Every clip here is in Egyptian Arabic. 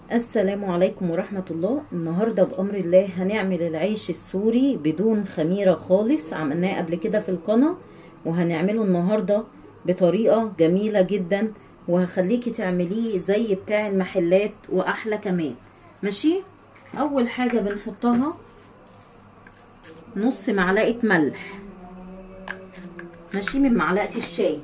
السلام عليكم ورحمة الله النهاردة بأمر الله هنعمل العيش السوري بدون خميرة خالص عملناه قبل كده في القناة وهنعمله النهاردة بطريقة جميلة جدا وهخليكي تعمليه زي بتاع المحلات وأحلى كمان ماشي أول حاجة بنحطها نص معلقة ملح ماشي من معلقة الشاي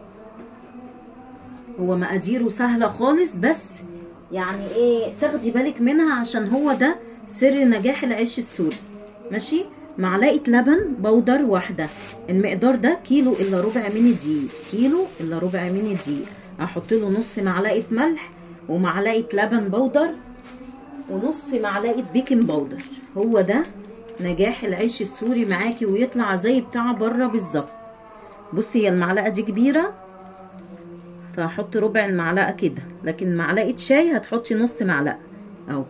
هو مقاديره سهلة خالص بس يعني ايه تاخدي بالك منها عشان هو ده سر نجاح العيش السوري ماشي معلقه لبن بودر واحده المقدار ده كيلو الا ربع من الدقيق كيلو الا ربع من الدقيق احط له نص معلقه ملح ومعلقه لبن بودر ونص معلقه بيكنج باودر هو ده نجاح العيش السوري معاكي ويطلع زي بتاع بره بالظبط بصي هي المعلقه دي كبيره فهحط ربع المعلقه كده لكن معلقه شاي هتحطي نص معلقه اهو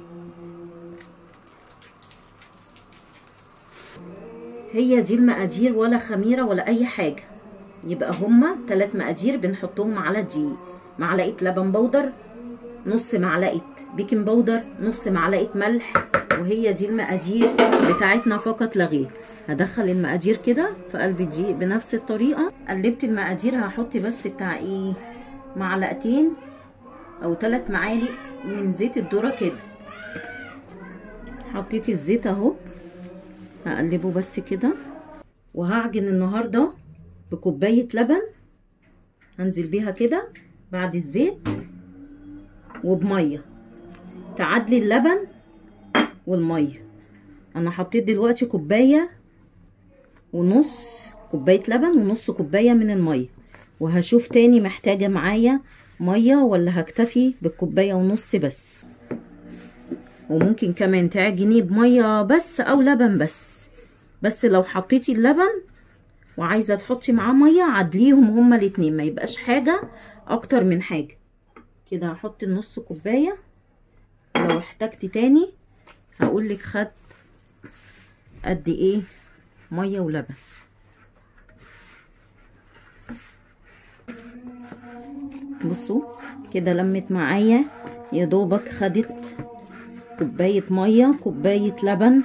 هي دي المقادير ولا خميره ولا اي حاجه يبقى هما ثلاث مقادير بنحطهم على الدقيق معلقه لبن بودر نص معلقه بيكنج باودر نص معلقه ملح وهي دي المقادير بتاعتنا فقط لا غير هدخل المقادير كده في قلب الدقيق بنفس الطريقه قلبت المقادير هحط بس بتاع ايه معلقتين او ثلاث معالق من زيت الذره كده حطيت الزيت اهو هقلبه بس كده وهعجن النهارده بكوبايه لبن هنزل بيها كده بعد الزيت وبميه تعادلي اللبن والميه انا حطيت دلوقتي كوبايه ونص كوبايه لبن ونص كوبايه من الميه وهشوف تاني محتاجه معايا ميه ولا هكتفي بالكوبايه ونص بس وممكن كمان تعجنيه بميه بس او لبن بس بس لو حطيتي اللبن وعايزه تحطي معاه ميه عدليهم هما الاتنين ما يبقاش حاجه اكتر من حاجه كده هحط النص كوبايه لو احتجت تاني هقولك خد قد ايه ميه ولبن بصوا كده لمت معايا يا دوبك خدت كوبايه ميه كوبايه لبن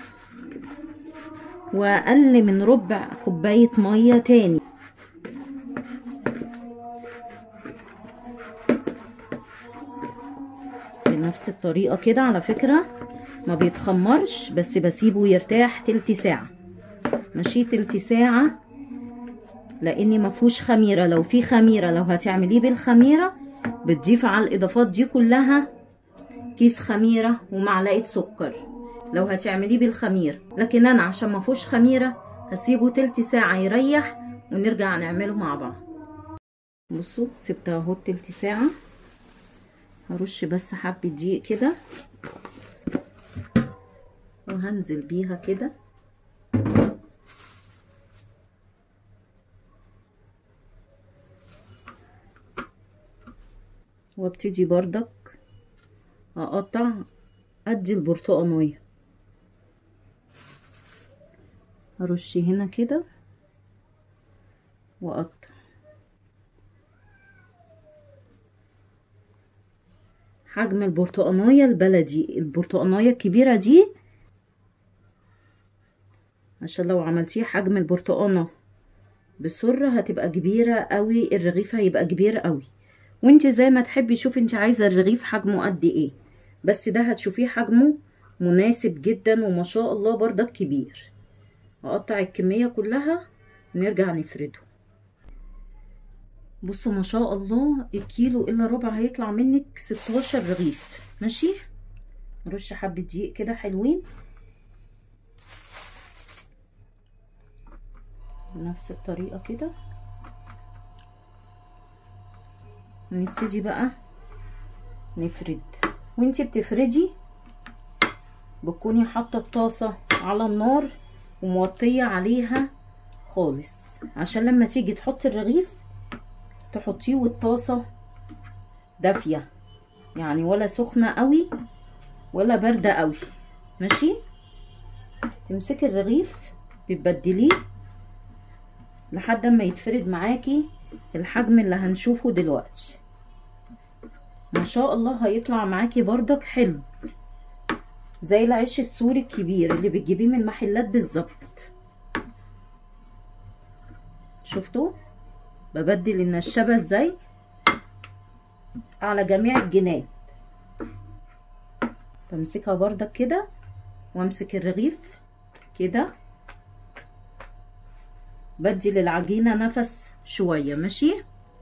واقل من ربع كوبايه ميه تاني بنفس الطريقه كده على فكره ما بيتخمرش بس بسيبه يرتاح تلت ساعه ماشي تلت ساعه لاني ما فيهوش خميره لو في خميره لو هتعمليه بالخميره بتضيف على الاضافات دي كلها كيس خميره ومعلقه سكر لو هتعمليه بالخميره لكن انا عشان ما فيهوش خميره هسيبه تلت ساعه يريح ونرجع نعمله مع بعض بصوا سبتها اهو تلت ساعه هرش بس حبه دقيق كده وهنزل بيها كده وابتدي بردك اقطع قد البرتقانية ارش هنا كده واقطع حجم البرتقانية البلدي البرتقانية الكبيرة دي عشان لو عملتيه حجم البرتقانة بسرة هتبقى كبيرة قوي الرغيف هيبقى كبير قوي وانت زي ما تحبي شوفي انت عايزة الرغيف حجمه قد ايه بس ده هتشوفيه حجمه مناسب جدا وما شاء الله بردك كبير هقطع الكمية كلها ونرجع نفرده بصوا ما شاء الله الكيلو الا ربع هيطلع منك 16 رغيف ماشي نرش حبة دقيق كده حلوين بنفس الطريقة كده نبتدي بقى نفرد وانتي بتفردي بتكوني حاطه الطاسه على النار وموطيه عليها خالص عشان لما تيجي تحطي الرغيف تحطيه والطاسه دافيه يعني ولا سخنه قوي ولا بارده قوي ماشي تمسكي الرغيف بتبدليه لحد ما يتفرد معاكي الحجم اللي هنشوفه دلوقتي ما وان شاء الله هيطلع معاكي بردك حلو زي العيش السوري الكبير اللي بتجيبيه من المحلات بالظبط شفتوا ببدل النشابة ازاي على جميع الجناب بمسكها بردك كده وامسك الرغيف كده بدي للعجينة نفس شوية ماشي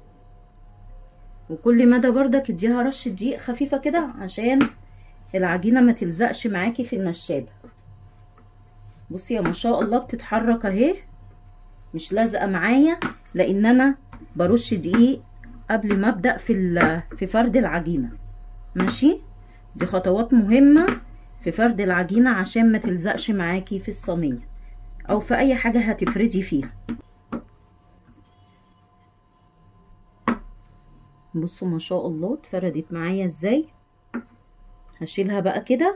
وكل مدى بردك اديها رشة دقيق خفيفة كده عشان العجينة ما تلزقش معاكي في النشابة بصي يا ما شاء الله بتتحرك اهي مش لازقة معايا لان انا برش دقيق قبل ما ابدأ في في فرد العجينة ماشي دي خطوات مهمة في فرد العجينة عشان ما تلزقش معاكي في الصينية او في اي حاجة هتفردي فيها بصوا ما شاء الله اتفردت معايا ازاي هشيلها بقى كده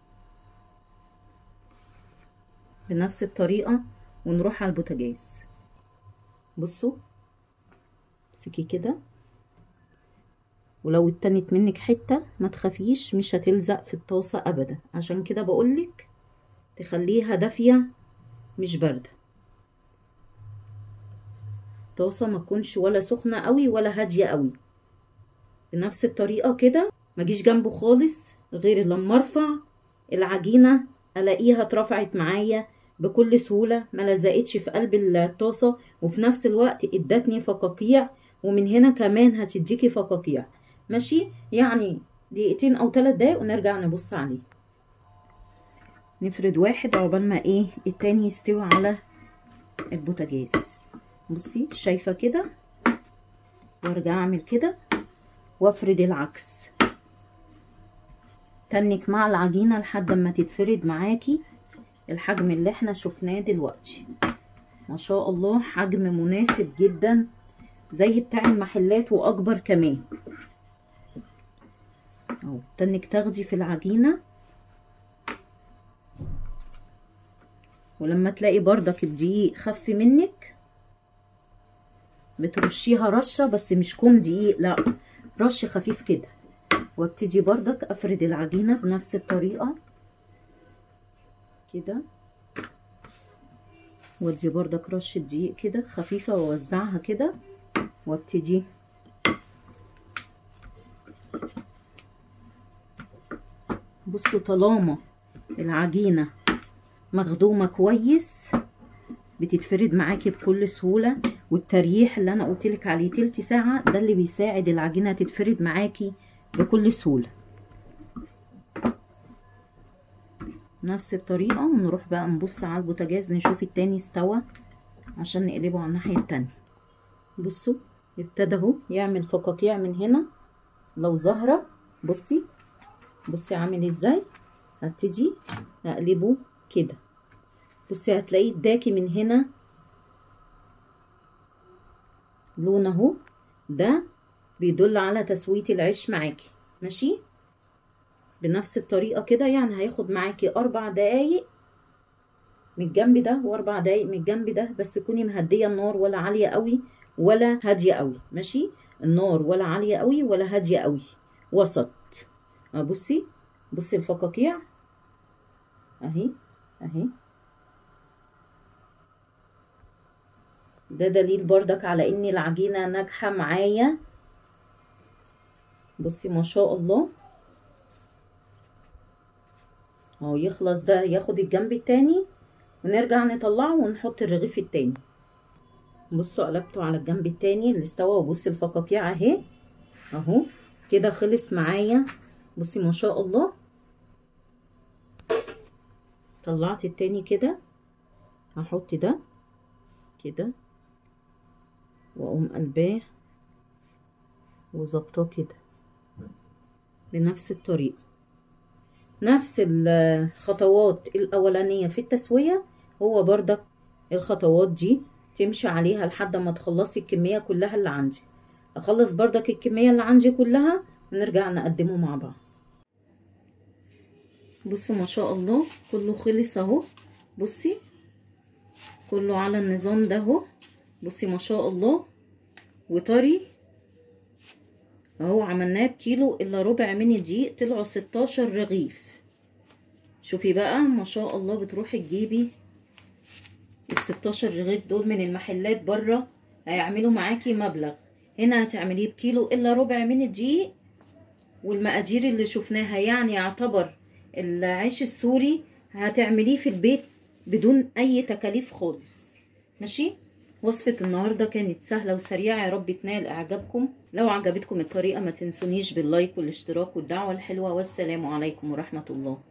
بنفس الطريقة ونروح على البوتاجاز بصوا امسكي كده ولو اتنت منك حتة ما تخافيش مش هتلزق في الطاسة ابدا عشان كده بقولك تخليها دافية مش باردة الطاسة ما تكونش ولا سخنة قوي ولا هادية قوي بنفس الطريقة كده ما جيش جنبه خالص غير لما ارفع العجينة الاقيها اترفعت معايا بكل سهولة ما لزقتش في قلب الطاسة وفي نفس الوقت ادتني فقاقيع ومن هنا كمان هتديكي فقاقيع ماشي يعني دقيقتين او ثلاث دقايق ونرجع نبص عليه نفرد واحد عقبال ما ايه التاني يستوي على البوتاجاز بصي شايفة كده وارجع اعمل كده وافرد العكس تنك مع العجينة لحد ما تتفرد معاكي الحجم اللي احنا شفناه دلوقتي ما شاء الله حجم مناسب جدا زي بتاع المحلات واكبر كمان اهو تنك تاخدي في العجينة ولما تلاقي بردك الدقيق خف منك بترشيها رشة بس مش كوم دقيق لا رش خفيف كده وابتدي بردك افرد العجينة بنفس الطريقة كده وادي بردك رشة دقيق كده خفيفة واوزعها كده وابتدي بصوا طالما العجينة مخدومة كويس بتتفرد معاكي بكل سهولة والتريح اللي انا قلتلك عليه تلت ساعة ده اللي بيساعد العجينة تتفرد معاكي بكل سهولة نفس الطريقة ونروح بقى نبص على البوتاجاز نشوف التاني استوى عشان نقلبه على الناحية التانية بصوا ابتدى اهو يعمل فقاقيع من هنا لو ظاهرة بصي بصي عامل ازاي هبتدي اقلبه كده بصي هتلاقيه اداكي من هنا لون اهو ده بيدل على تسوية العيش معاكي ماشي بنفس الطريقة كده يعني هياخد معاكي اربع دقايق من الجنب ده واربع دقايق من الجنب ده بس تكوني مهدية النار ولا عالية قوي ولا هادية قوي ماشي النار ولا عالية قوي ولا هادية قوي وسط بصي بصي الفقاقيع اهي اهي ده دليل بردك على ان العجينة ناجحة معايا بصي ما شاء الله اهو يخلص ده ياخد الجنب التاني ونرجع نطلعه ونحط الرغيف التاني بصوا قلبته على الجنب التاني اللي استوى وبصي الفقاقيع اهي اهو كده خلص معايا بصي ما شاء الله طلعت التاني كده هحط ده كده واقوم قلباه وظبطاه كده بنفس الطريقة نفس الخطوات الاولانية في التسوية هو بردك الخطوات دي تمشي عليها لحد ما تخلصي الكمية كلها اللي عندي اخلص بردك الكمية اللي عندي كلها ونرجع نقدمه مع بعض بصوا ما شاء الله كله خلص اهو بصي كله على النظام ده اهو بصي ما شاء الله وطري اهو عملناه بكيلو الا ربع من الدقيق طلعوا 16 رغيف شوفي بقى ما شاء الله بتروحي تجيبي ال 16 رغيف دول من المحلات بره هيعملوا معاكي مبلغ هنا هتعمليه بكيلو الا ربع من الدقيق والمقادير اللي شفناها يعني يعتبر العيش السوري هتعمليه في البيت بدون اي تكاليف خالص ماشي وصفة النهاردة كانت سهلة وسريعة يا رب تنال اعجابكم لو عجبتكم الطريقة ما تنسونيش باللايك والاشتراك والدعوة الحلوة والسلام عليكم ورحمة الله